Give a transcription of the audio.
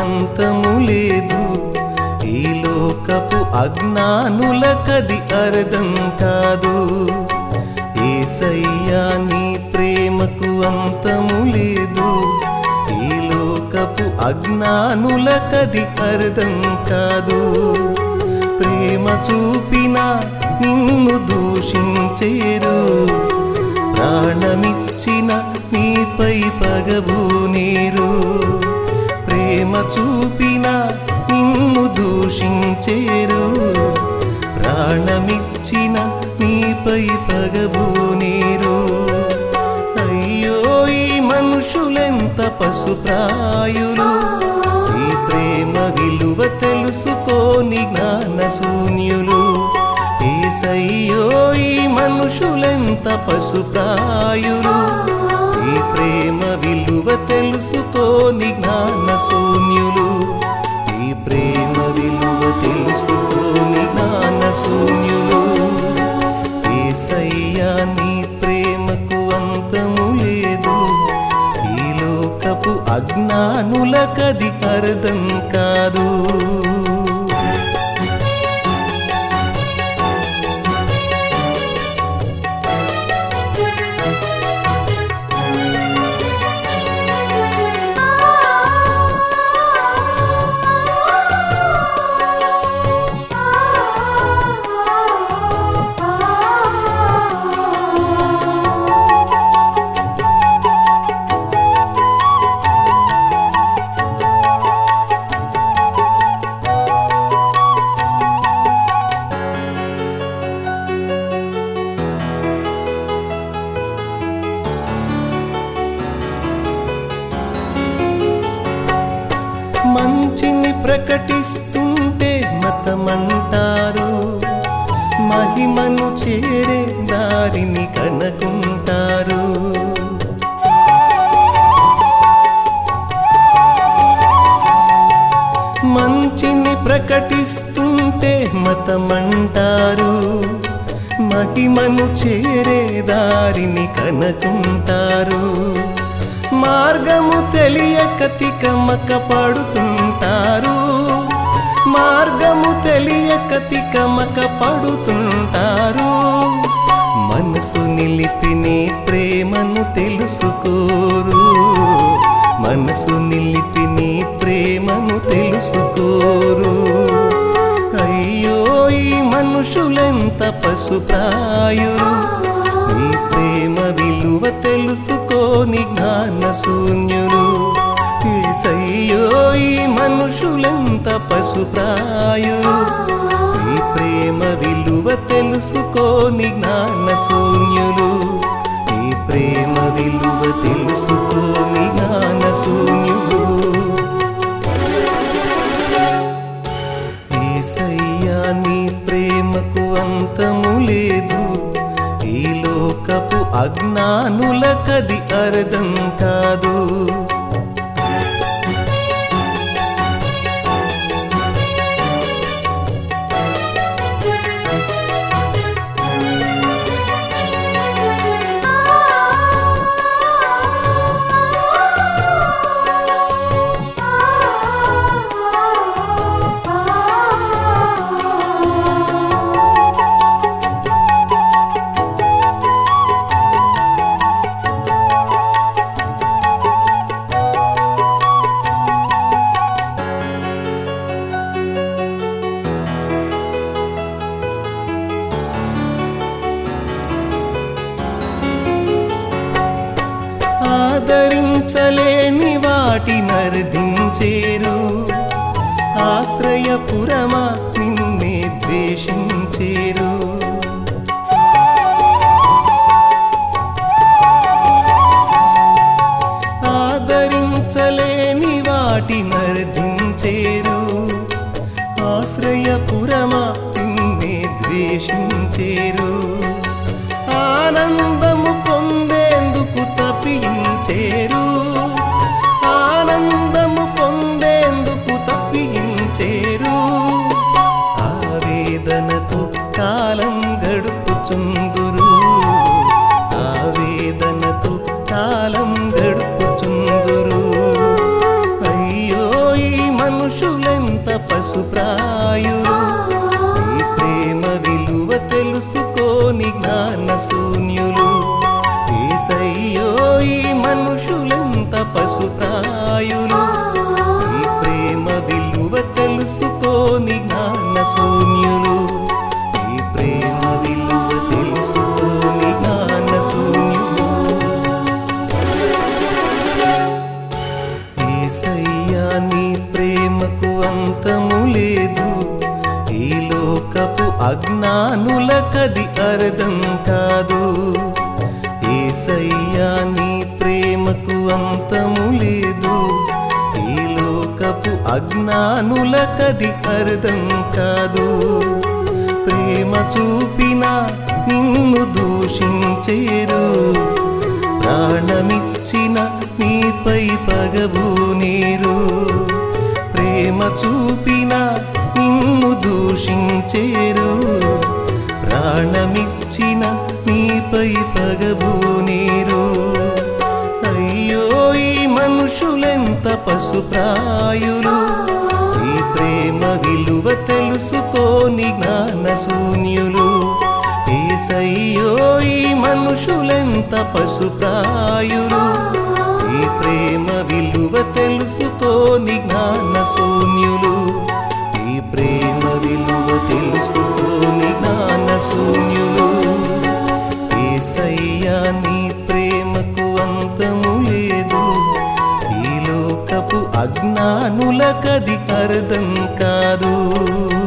అంతము లేదు ఈ లోకపు అజ్ఞానులకది అర్థం కాదు ఏసయ్యా నీ ప్రేమకు అంతము లేదు ఈ లోకపు అజ్ఞానులకది అర్థం కాదు ప్రేమ చూపిన నిన్ను దూషించేరు ప్రాణమిచ్చిన నీపై పగబూ నీరు ప్రేమ చూపిన నిన్ను దూషించేరు ప్రాణమిచ్చిన నీపై పగబూ నీరు అయ్యో ఈ మనుషులెంత పశుప్రాయులు ఈ ప్రేమ విలువ తెలుసుకోని జ్ఞాన శూన్యులు ఏసయ్యో ఈ మనుషులెంత పశుప్రాయులు ఈ ప్రేమ విలువ తెలుసుకోని జ్ఞాన శూన్యులు ఈ ప్రేమ విలువ తెలుసుకోని జ్ఞాన శూన్యులు ఏసయ్యా నీ ప్రేమకు అంతము లేదు ఈ లోకపు అజ్ఞానులకది అర్థం కాదు మంచిని ప్రకటిస్తుంటే మతమంటారు మహిమను చేరే దారిని కనుకుంటారు మంచిని ప్రకటిస్తుంటే మతమంటారు మహిమను చేరే దారిని కనుకుంటారు మార్గము తెలియక తికమక పడుతుంటారు మార్గము తెలియక తికమక పడుతుంటారు మనసు నిలిపి నీ ప్రేమను తెలుసుకోరు మనసు నిలిపి నీ ప్రేమను తెలుసుకోరు అయ్యో ఈ మనుషులెంత పశుప్రాయులు నీ ప్రేమ విలువ తెలుసుకోని జ్ఞాన శూన్యులు ఏసయ్యో ఈ మనుషులెంత పశుప్రాయులు నీ ప్రేమ విలువ తెలుసుకోని జ్ఞాన శూన్యులు నీ ప్రేమ విలువ తెలుసుకోని జ్ఞాన శూన్యులు ఏసయ్యా నీ ప్రేమకు అంతము లేదు ఈ లోకపు అజ్ఞానులకది అర్థం కాదు ఆదరించలేని వాటి నర్దించేరు ఆశ్రయపురమా నిన్నే ద్వేషించేరు ఆదరించలేని వాటి నర్దించేరు ఆశ్రయపురమా నిన్నే ద్వేషించేరు ఆనందము పొందేందుకు తప్పించేరు ఆనందము పొందేందుకు తప్పించేరు ఆవేదనతో కాలం గడుపుచుందురు ఆవేదనతో కాలం గడుపుచుందురు అయ్యో ఈ మనుషులెంత పశుప్రాయులు ఈ ప్రేమ విలువ తెలుసుకోని జ్ఞాన శూన్యులు ఏసయ్యో ఈ మనుషులెంత పశుప్రాయులు ఈ ప్రేమ విలువ తెలుసుకోని జ్ఞాన శూన్యులు ఈ ప్రేమ విలువ తెలుసుకోని జ్ఞాన శూన్యులు ఏసయ్యా నీ ప్రేమకు అంతము లేదు ఈ లోకపు అజ్ఞానులకది అర్థం కాదు ఏసయ్యా నీ ప్రేమకు అంతము లేదు ఈ లోకపు అజ్ఞానులకది అర్థం కాదు ప్రేమ చూపిన నిన్ను దూషించేరు ప్రాణమిచ్చిన నీపై పగబూ నీరు ప్రేమ చూపిన నిన్ను దూషించేరు ప్రాణమిచ్చిన నీపై పగబూ నీరు అయ్యో ఈ మనుషులెంత పశుప్రాయులు ఈ ప్రేమ విలువ తెలుసుకోని జ్ఞాన శూన్యులు ఏసయ్యో ఈ మనుషులెంత పశుప్రాయులు ఈ ప్రేమ విలువ తెలుసుకోని జ్ఞాన శూన్యులు ఈ ప్రేమ విలువ తెలుసుకోని జ్ఞాన శూన్యులు ఏసయ్యా నీ ప్రేమకు అంతము లేదు ఈ లోకపు అజ్ఞానులకది అర్థం కాదు